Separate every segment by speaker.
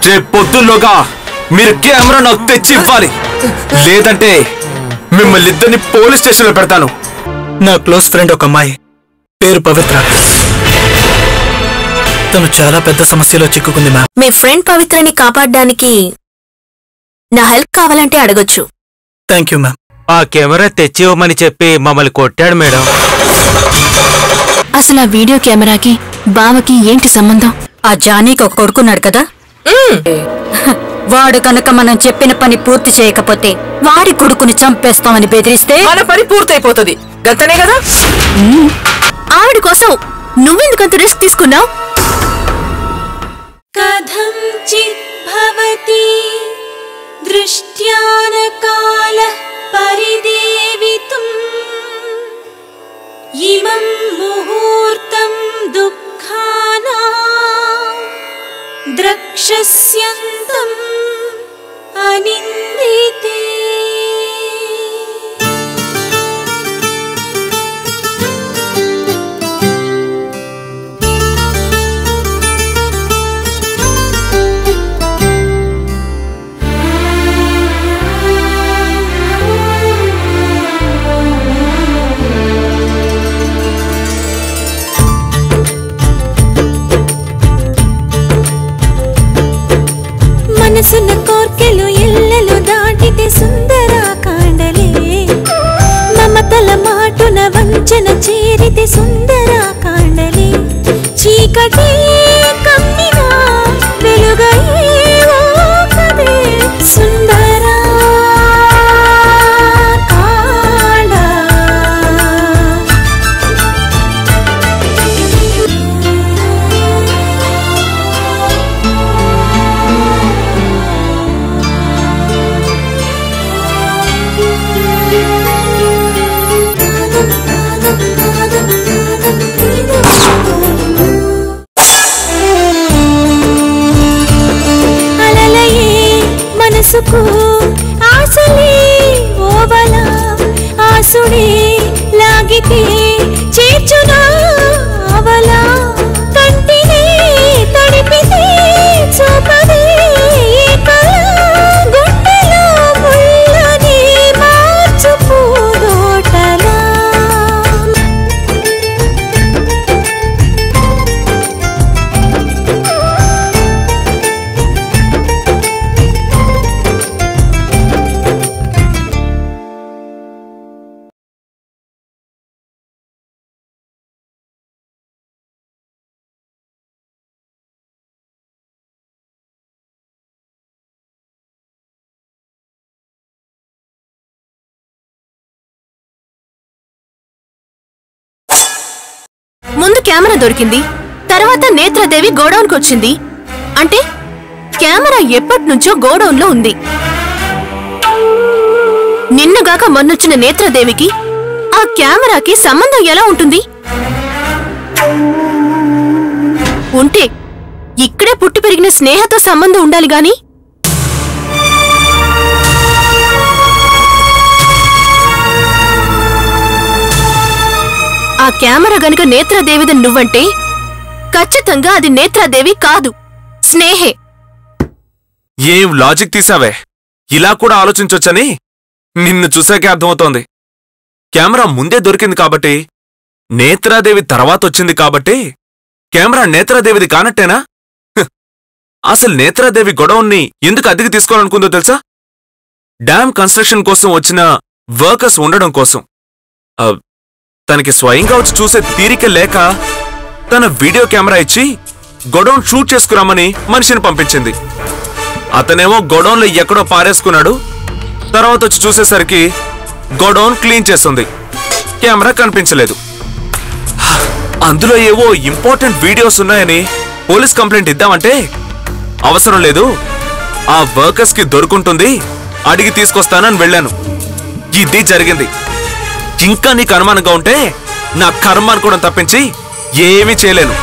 Speaker 1: రేపు పొద్దుల్లోగా మీరు కెమెరా నాకు తెచ్చి ఇవ్వాలి లేదంటే మిమ్మల్ని ఇద్దరిని పోలీస్ స్టేషన్లో పెడతాను
Speaker 2: నా క్లోజ్ ఫ్రెండ్ ఒక అమ్మాయి పేరు పవిత్ర తను చాలా పెద్ద సమస్యలో చిక్కుకుంది మ్యామ్
Speaker 3: మీ ఫ్రెండ్ పవిత్రని కాపాడడానికి నా హెల్ప్ కావాలంటే అడగొచ్చు
Speaker 2: థ్యాంక్ యూ మ్యామ్
Speaker 4: ఆ కెమెరా తెచ్చి ఇవ్వమని చెప్పి మమ్మల్ని కొట్టాడు మేడం
Speaker 3: అసలు ఆ వీడియో కెమెరాకి బావకి ఏంటి సంబంధం
Speaker 5: ఆ జానీకి ఒక కొడుకున్నాడు కదా వాడు కనుక మనం చెప్పిన పని పూర్తి చేయకపోతే వారి కొడుకుని చంపేస్తామని బెదిరిస్తే
Speaker 6: మన పని పూర్తయిపోతుంది గంతనే కదా
Speaker 3: ఆవిడ కోసం నువ్వెందుకంత రిస్క్ తీసుకున్నావు
Speaker 7: कथञ्चित् भवति दृष्ट्यानकालः परिदेवितुम् इमं मुहूर्तं दुःखाना द्रक्षस्यन्तम् अनिन्दिते మనసున్న కోర్కెలు ఎల్లలు దాటితే సుందర కాండలే మమతల మాటున వంచన చేరితే సుందర కాండలే చీకటి కమ్మినా వెలుగయ్యే ఓ కదే సుందర కాండ అలలయే మనసుకు ఆశలే ఓవల ఆసుడే లాగితే చేర్చునా అవల కంటినే తడిపితే చూపదే ఈ కళ గుండెలో ముళ్ళని మార్చు పూదోటలా
Speaker 3: ముందు కెమెరా దొరికింది తర్వాత నేత్రదేవి గోడౌన్కి వచ్చింది అంటే కెమెరా ఎప్పటి నుంచో గోడౌన్లో ఉంది నిన్నగాక మొన్నొచ్చిన నేత్రదేవికి ఆ కెమెరాకి సంబంధం ఎలా ఉంటుంది ఉంటే ఇక్కడే పుట్టి పెరిగిన స్నేహతో సంబంధం ఉండాలి గాని ఆ కెమెరా గనుక నేత్రదేవిది నువ్వంటే ఖచ్చితంగా అది నేత్రదేవి కాదు స్నేహే
Speaker 1: ఏం లాజిక్ తీసావే ఇలా కూడా ఆలోచించొచ్చని నిన్ను చూసాకే అర్థమవుతోంది కెమెరా ముందే దొరికింది కాబట్టి నేత్రాదేవి తర్వాత వచ్చింది కాబట్టి కెమెరా నేత్రాదేవిది కానట్టేనా హ్. అసలు నేత్రాదేవి గొడవన్ని ఎందుకు అద్దెకి తీసుకోవాలనుకుందో తెలుసా డ్యామ్ కన్స్ట్రక్షన్ కోసం వచ్చిన వర్కర్స్ ఉండడం కోసం ఆ, తనకి స్వయంగా వచ్చి చూసే తీరిక లేక తన వీడియో కెమెరా ఇచ్చి గొడౌన్ షూట్ చేసుకురామని మనిషిని పంపించింది అతనేమో గొడౌన్లో ఎక్కడో పారేసుకున్నాడు తర్వాత వచ్చి చూసేసరికి గొడౌన్ క్లీన్ చేస్తుంది కెమెరా కనిపించలేదు హ, అందులో ఏవో ఇంపార్టెంట్ వీడియోస్ ఉన్నాయని పోలీస్ కంప్లైంట్ ఇద్దామంటే అవసరం లేదు ఆ వర్కర్స్ కి దొరుకుంటుంది అడిగి తీసుకొస్తానని వెళ్ళాను ఇది జరిగింది ఇంకా నీకు అనుమానంగా ఉంటే నా కర్మ అనుకోవడం తప్పించి ఏమీ చేయలేను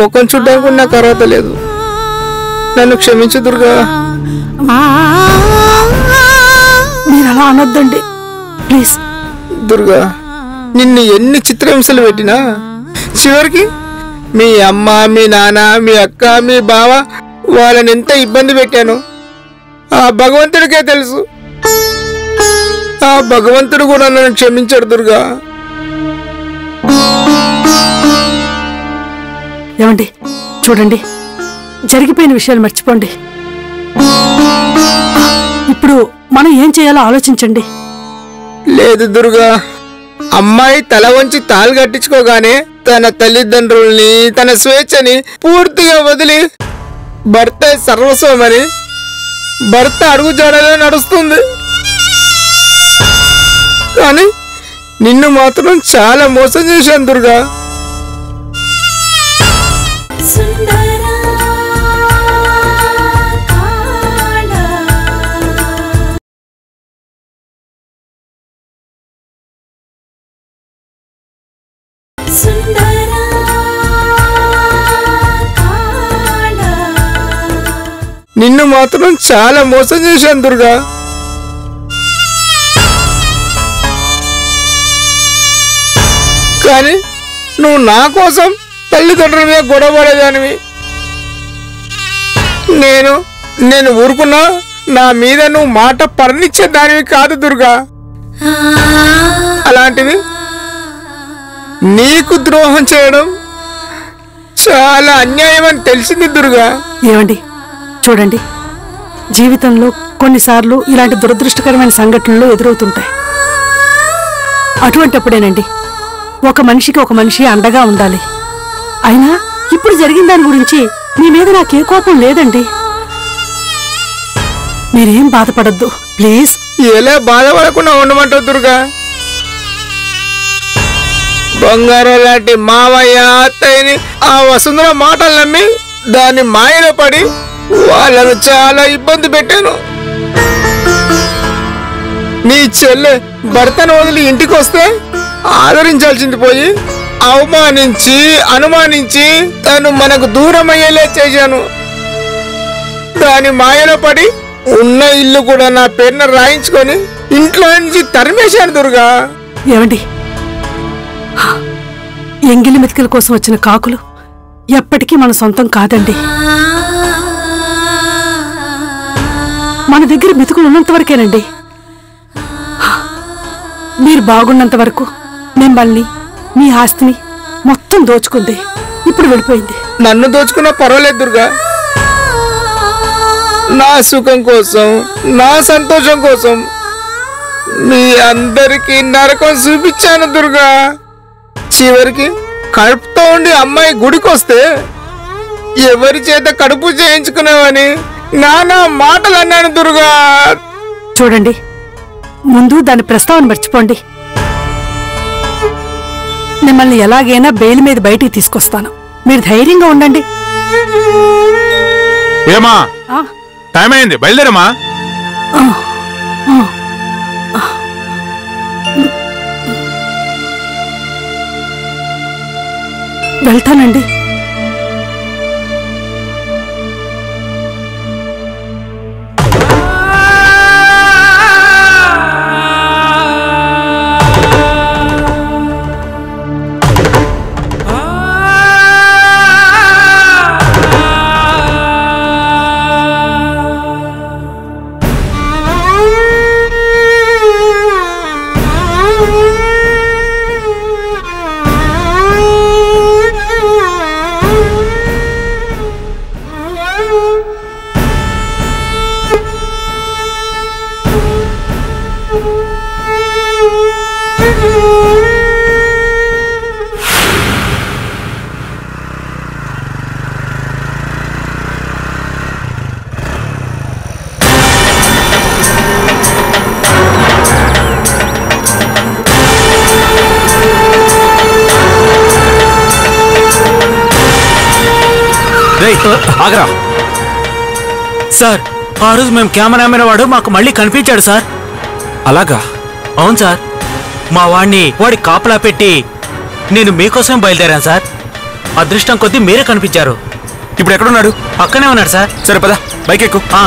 Speaker 2: ముఖం చూడ్డానికి కూడా నాకు అర్హత లేదు నన్ను క్షమించు దుర్గా
Speaker 8: మీరు అలా అనొద్దండి ప్లీజ్
Speaker 2: దుర్గా నిన్ను ఎన్ని చిత్రహింసలు పెట్టినా చివరికి మీ అమ్మ మీ నాన్న మీ అక్క మీ బావ వాళ్ళని ఎంత ఇబ్బంది పెట్టాను ఆ భగవంతుడికే తెలుసు ఆ భగవంతుడు కూడా నన్ను క్షమించాడు దుర్గా
Speaker 8: ఏమండి చూడండి జరిగిపోయిన విషయాలు మర్చిపోండి ఇప్పుడు మనం ఏం చేయాలో ఆలోచించండి
Speaker 2: లేదు దుర్గా అమ్మాయి తల వంచి తాళి కట్టించుకోగానే తన తల్లిదండ్రుల్ని తన స్వేచ్ఛని పూర్తిగా వదిలి భర్త సర్వస్వమని భర్త అడుగు జాడలో నడుస్తుంది కానీ నిన్ను మాత్రం చాలా మోసం చేశాను దుర్గా
Speaker 7: సుందరా కాళ సుందరా కాళ
Speaker 2: నిన్ను మాత్రం చాలా మోసం చేశాను దుర్గా కానీ నువ్వు నా కోసం తల్లిదండ్రుల మీద గొడవపడేదానివి నేను నేను ఊరుకున్నా నా మీద నువ్వు మాట పర్నిచ్చేదానివి కాదు దుర్గా అలాంటిది నీకు ద్రోహం చేయడం చాలా అన్యాయం అని తెలిసింది దుర్గా
Speaker 8: ఏమండి చూడండి జీవితంలో కొన్నిసార్లు ఇలాంటి దురదృష్టకరమైన సంఘటనలు ఎదురవుతుంటాయి అటువంటప్పుడేనండి ఒక మనిషికి ఒక మనిషి అండగా ఉండాలి అయినా ఇప్పుడు జరిగిన దాని గురించి మీ మీద నాకే కోపం లేదండి మీరేం బాధపడద్దు ప్లీజ్
Speaker 2: ఎలా బాధపడకుండా ఉండమంటావు దుర్గా బంగారం లాంటి మావయ్య అత్తయ్యని ఆ వసుంధర మాటలు నమ్మి దాని మాయలో పడి వాళ్ళను చాలా ఇబ్బంది పెట్టాను నీ చెల్లె భర్తను వదిలి ఇంటికి వస్తే ఆదరించాల్సింది పోయి అవమానించి అనుమానించి తను మనకు దూరం అయ్యేలా చేశాను దాని మాయలో పడి ఉన్న ఇల్లు కూడా నా పేరున రాయించుకొని ఇంట్లో నుంచి తరిమేశాను దుర్గా
Speaker 8: ఏమండి ఎంగిలి మెతికల కోసం వచ్చిన కాకులు ఎప్పటికీ మన సొంతం కాదండి మన దగ్గర మెతుకులు ఉన్నంత వరకేనండి మీరు బాగున్నంత వరకు మిమ్మల్ని మీ ఆస్తిని మొత్తం దోచుకుంది ఇప్పుడు వెళ్ళిపోయింది
Speaker 2: నన్ను దోచుకున్నా పర్వాలేదు దుర్గా నా సుఖం కోసం నా సంతోషం కోసం మీ అందరికీ నరకం చూపించాను దుర్గా చివరికి కడుపుతో ఉండి అమ్మాయి గుడికొస్తే ఎవరి చేత కడుపు చేయించుకున్నావని నానా మాటలు అన్నాను దుర్గా
Speaker 8: చూడండి ముందు దాని ప్రస్తావన మర్చిపోండి మిమ్మల్ని ఎలాగైనా బెయిల్ మీద బయటికి తీసుకొస్తాను మీరు ధైర్యంగా ఉండండి
Speaker 9: ఏమా
Speaker 8: ఆ,
Speaker 9: టైం అయింది బయలుదేరమ్మా
Speaker 8: వెళ్తానండి
Speaker 1: రేయ్ ఆగరా
Speaker 4: సార్ ఆ రోజు మేము కెమెరామెన్ వాడు మాకు మళ్ళీ కనిపించాడు సార్
Speaker 1: అలాగా
Speaker 4: అవును సార్ మా వాడిని వాడి కాపలా పెట్టి నేను మీకోసం బయలుదేరాను సార్ అదృష్టం కొద్దీ మీరే కనిపించారు
Speaker 1: ఇప్పుడు ఎక్కడున్నాడు
Speaker 4: పక్కనే ఉన్నాడు సార్
Speaker 1: సరే పద బైక్ ఎక్కు
Speaker 4: ఆ,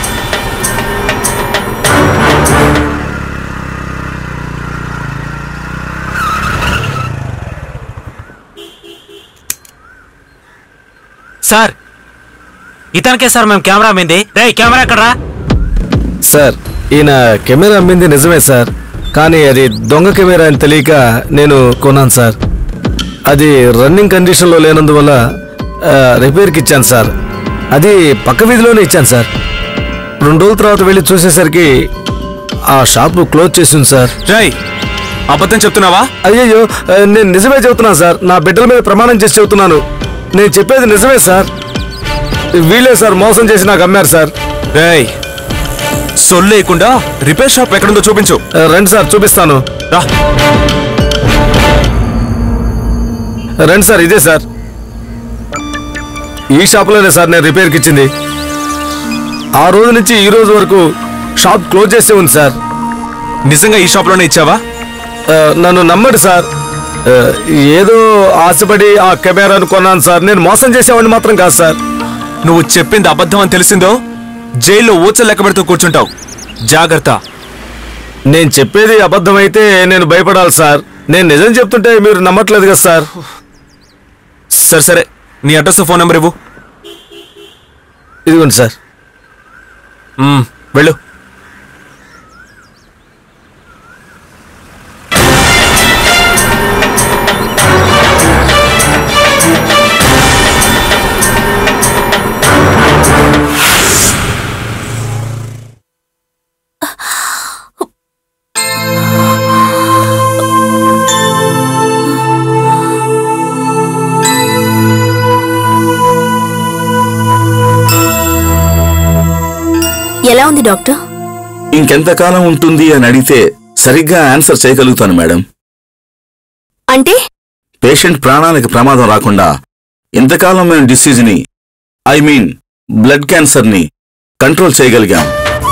Speaker 4: సార్ ఇతనికే సార్ మేము కెమెరా అమ్మింది రే కెమెరా ఎక్కడరా
Speaker 10: సార్ ఈయన కెమెరా అమ్మింది నిజమే సార్ కానీ అది దొంగ కెమెరా అని తెలియక నేను కొన్నాను సార్ అది రన్నింగ్ కండిషన్లో లేనందువల్ల ఆ, రిపేర్కి ఇచ్చాను సార్ అది పక్క వీధిలోనే ఇచ్చాను సార్ రెండు రోజుల తర్వాత వెళ్ళి చూసేసరికి ఆ షాపు క్లోజ్ చేసింది సార్
Speaker 1: రాయ్ అబద్ధం చెప్తున్నావా
Speaker 10: అయ్యయ్యో ఆ, నేను నిజమే చెబుతున్నాను సార్ నా బిడ్డల మీద ప్రమాణం చేసి చెబుతున్నాను నేను చెప్పేది నిజమే సార్ వీళ్ళే సార్ మోసం చేసి నాకు అమ్మారు సార్
Speaker 1: రాయ్ సొల్లేయకుండా రిపేర్ షాప్ ఎక్కడుందో చూపించు
Speaker 10: ఆ, రండి సార్ చూపిస్తాను
Speaker 1: రా
Speaker 10: రండి సార్ ఇదే సార్ ఈ షాపులోనే సార్ నేను రిపేర్కి ఇచ్చింది ఆ రోజు నుంచి ఈ రోజు వరకు షాప్ క్లోజ్ చేసే ఉంది సార్
Speaker 1: నిజంగా ఈ షాప్లోనే ఇచ్చావా
Speaker 10: ఆ, నన్ను నమ్మడు సార్ ఆ, ఏదో ఆశపడి ఆ కెమెరాను కొన్నాను సార్ నేను మోసం చేసేవాడిని మాత్రం కాదు సార్
Speaker 1: నువ్వు చెప్పింది అబద్ధం అని తెలిసిందో జైల్లో ఊచలు లెక్క పెడుతూ కూర్చుంటావు జాగ్రత్త
Speaker 10: నేను చెప్పేది అబద్ధమైతే నేను భయపడాలి సార్ నేను నిజం చెప్తుంటే మీరు నమ్మట్లేదు కదా సార్
Speaker 1: సరే సరే నీ అడ్రస్ ఫోన్ నెంబర్ ఇవ్వు
Speaker 10: ఇదిగోండి సార్
Speaker 1: మ్మ్, వెళ్ళు
Speaker 3: ఎలా ఉంది డాక్టర్
Speaker 11: ఇంకెంతకాలం ఉంటుంది అని అడిగితే సరిగ్గా ఆన్సర్ చేయగలుగుతాను మేడం
Speaker 3: అంటే
Speaker 11: పేషెంట్ ప్రాణానికి ప్రమాదం రాకుండా ఇంతకాలం మేము డిసీజ్ని ఐ మీన్ బ్లడ్ క్యాన్సర్ని కంట్రోల్ చేయగలిగాం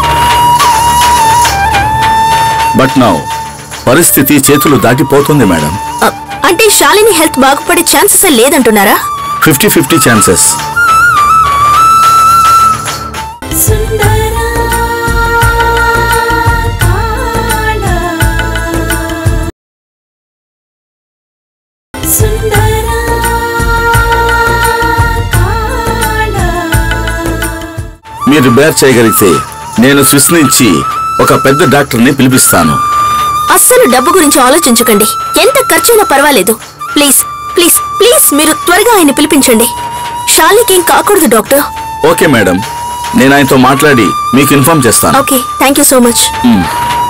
Speaker 11: బట్ నౌ పరిస్థితి చేతులు దాటిపోతుంది మేడం
Speaker 3: అ, అంటే శాలిని హెల్త్ బాగుపడే ఛాన్సెస్ లేదంటున్నారా
Speaker 11: ఫిఫ్టీ ఫిఫ్టీ ఛాన్సెస్
Speaker 7: సుందరా కాళ సుందరా కాళ
Speaker 11: మీరు బేర్ చేయగలిగితే నేను స్విస్ నుంచి ఒక పెద్ద డాక్టర్ని పిలిపిస్తాను
Speaker 3: అస్సలు డబ్బు గురించి ఆలోచించకండి ఎంత ఖర్చైనా పర్వాలేదు ప్లీజ్ ప్లీజ్ ప్లీజ్ మీరు త్వరగా ఆయన పిలిపించండి శాలికి ఏం కాకూడదు డాక్టర్
Speaker 11: ఓకే మేడం నేను ఆయనతో మాట్లాడి మీకు ఇన్ఫార్మ్ చేస్తాను
Speaker 3: okay thank you so much
Speaker 11: మ్.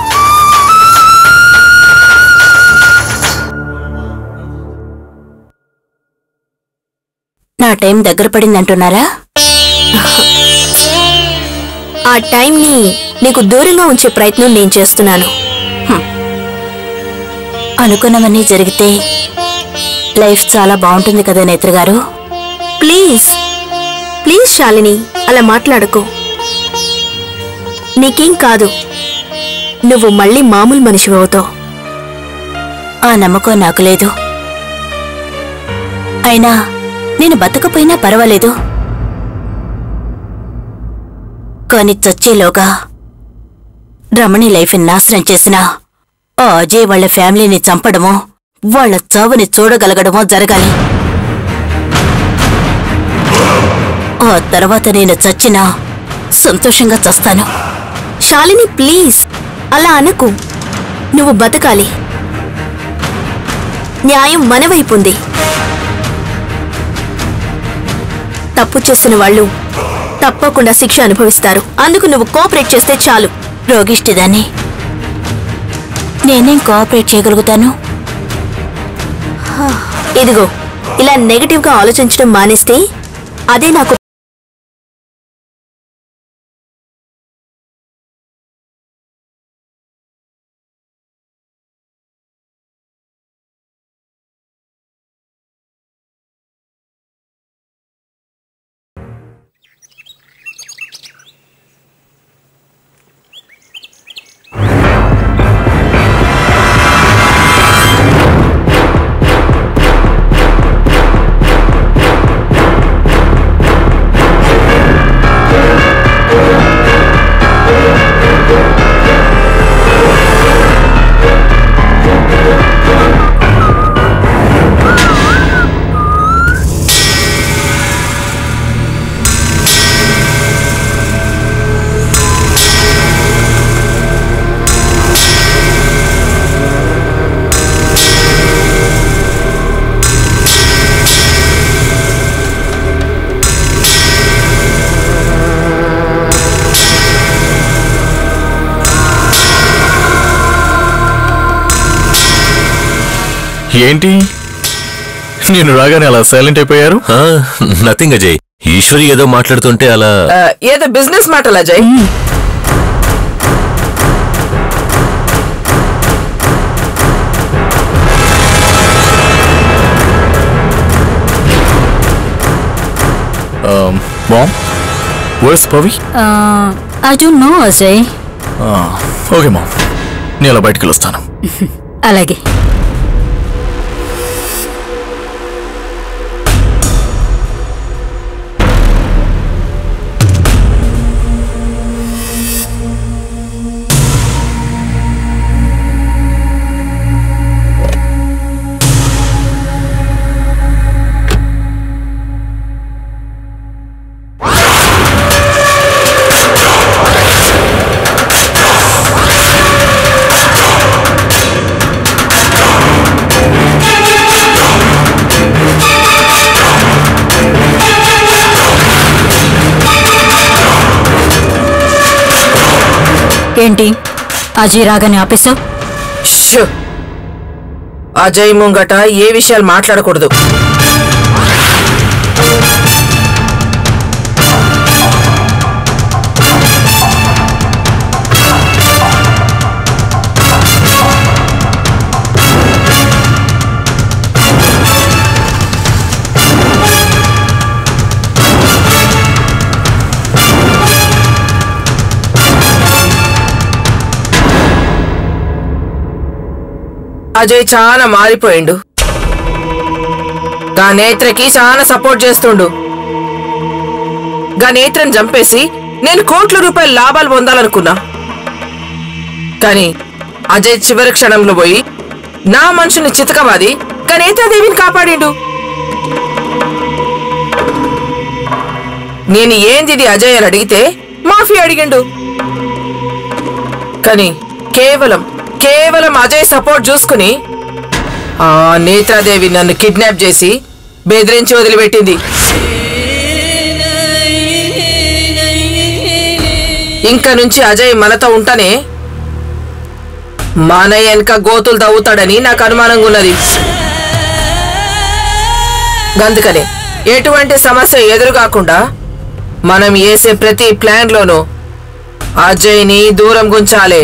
Speaker 5: నా టైం దగ్గర పడిందంటున్నారా
Speaker 3: ఆ టైంని నీకు దూరంగా ఉంచే ప్రయత్నం నేను చేస్తున్నాను
Speaker 5: అనుకున్నవన్నీ జరిగితే లైఫ్ చాలా బాగుంటుంది కదా నేత్ర గారు
Speaker 3: ప్లీజ్ ప్లీజ్ శాలిని అలా మాట్లాడకు నీకేం కాదు నువ్వు మళ్ళీ మామూలు మనిషి అవుతావు
Speaker 5: ఆ నమ్మకం నాకు లేదు అయినా నేను బతకపోయినా పర్వాలేదు కానీ చచ్చేలోగా రమణి లైఫ్ నాశనం చేసిన ఆ అజయ్ వాళ్ళ ఫ్యామిలీని చంపడమో వాళ్ళ చావుని చూడగలగడమో జరగాలి ఆ తర్వాత నేను చచ్చినా సంతోషంగా చస్తాను
Speaker 3: శాలిని ప్లీజ్ అలా అనకు నువ్వు బతకాలి న్యాయం మన వైపు ఉంది తప్పు చేసిన వాళ్ళు తప్పకుండా శిక్ష అనుభవిస్తారు అందుకు నువ్వు కోఆపరేట్ చేస్తే చాలు
Speaker 5: రోగిష్టిదాన్ని నేనేం కోఆపరేట్ చేయగలుగుతాను
Speaker 3: ఇదిగో ఇలా నెగటివ్ గా ఆలోచించడం మానేస్తే అదే నాకు
Speaker 12: ఏంటి నేను రాగానే అలా సైలెంట్ అయిపోయారు
Speaker 13: నథింగ్ అజయ్ ఈశ్వరి ఏదో మాట్లాడుతుంటే అలా
Speaker 6: ఆ, ఏదో బిజినెస్ మాటలు అజయ్
Speaker 12: మామ్ వర్స్ Pavi
Speaker 5: I don't know Ajay
Speaker 12: okay ma'am నేను అలా బయటికి వస్తాను
Speaker 5: అలాగే ఏంటి అజయ్ రాగానే ఆపేశావు
Speaker 6: షూ. అజయ్ ముంగట ఏ విషయాలు మాట్లాడకూడదు అజయ్ చాలా మారిపోయిండు గా నేత్రకి చాలా సపోర్ట్ చేస్తుండు గా నేత్రని చంపేసి నేను కోట్ల రూపాయల లాభాలు పొందాలనుకున్నా కానీ అజయ్ చివరి క్షణంలో పోయి నా మనుషుని చితకబాది గా నేత్రదేవిని కాపాడిండు నేను ఏందిది అజయ్ అని అడిగితే మాఫీ అడిగిండు కానీ కేవలం కేవలం అజయ్ సపోర్ట్ చూసుకుని ఆ నేత్రాదేవి నన్ను కిడ్నాప్ చేసి బెదిరించి వదిలిపెట్టింది ఇంకా నుంచి అజయ్ మనతో ఉంటానే మన వెనక గోతులు తవ్వుతాడని నాకు అనుమానంగా ఉన్నది అందుకనే ఎటువంటి సమస్య ఎదురుకాకుండా మనం వేసే ప్రతి ప్లాన్లోనూ అజయ్ని దూరం గుంచాలి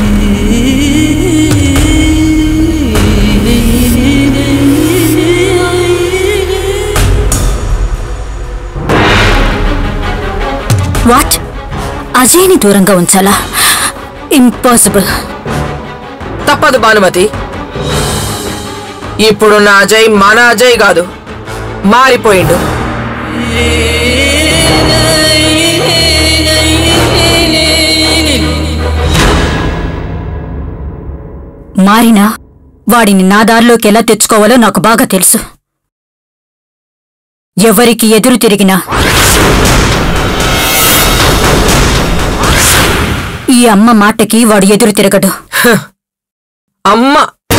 Speaker 5: వాట్ అజయ్ని దూరంగా ఉంచాలా ఇంపాసిబుల్
Speaker 6: తప్పదు భానుమతి ఇప్పుడున్న అజయ్ మన అజయ్ కాదు మారిపోయిండు
Speaker 5: మారినా వాడిని నా దారిలోకి ఎలా తెచ్చుకోవాలో నాకు బాగా తెలుసు ఎవరికి ఎదురు తిరిగినా ఈ అమ్మ మాటకి వాడు ఎదురు తిరగడు
Speaker 6: అమ్మ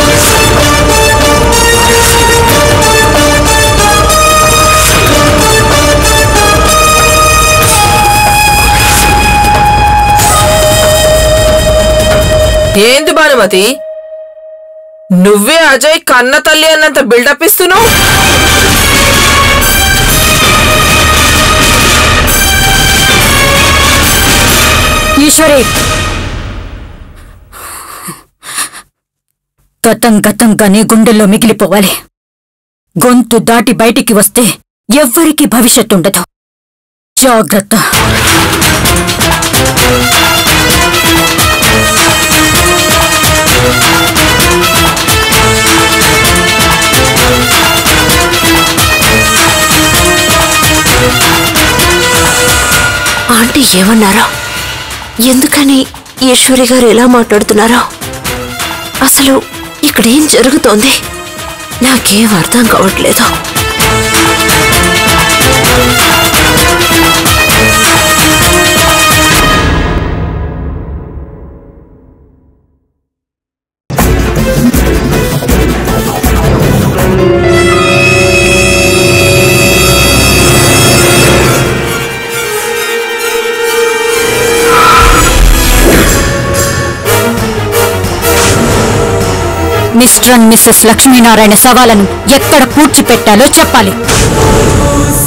Speaker 6: ఏంది భానుమతి నువ్వే అజయ్ కన్న తల్లి అన్నంత బిల్డప్ ఇస్తున్నావు
Speaker 5: ఈశ్వరి గతం గతంగానే గుండెల్లో మిగిలిపోవాలి గొంతు దాటి బయటికి వస్తే ఎవ్వరికీ భవిష్యత్తు ఉండదు జాగ్రత్త
Speaker 3: ఆంటీ ఏమన్నారా ఎందుకని ఈశ్వరి గారు ఎలా మాట్లాడుతున్నారా అసలు ఇక్కడేం జరుగుతోంది నాకేం అర్థం కావట్లేదు
Speaker 5: మిస్టర్ అండ్ మిస్సెస్ లక్ష్మీనారాయణ శవాలను ఎక్కడ పూడ్చిపెట్టాలో చెప్పాలి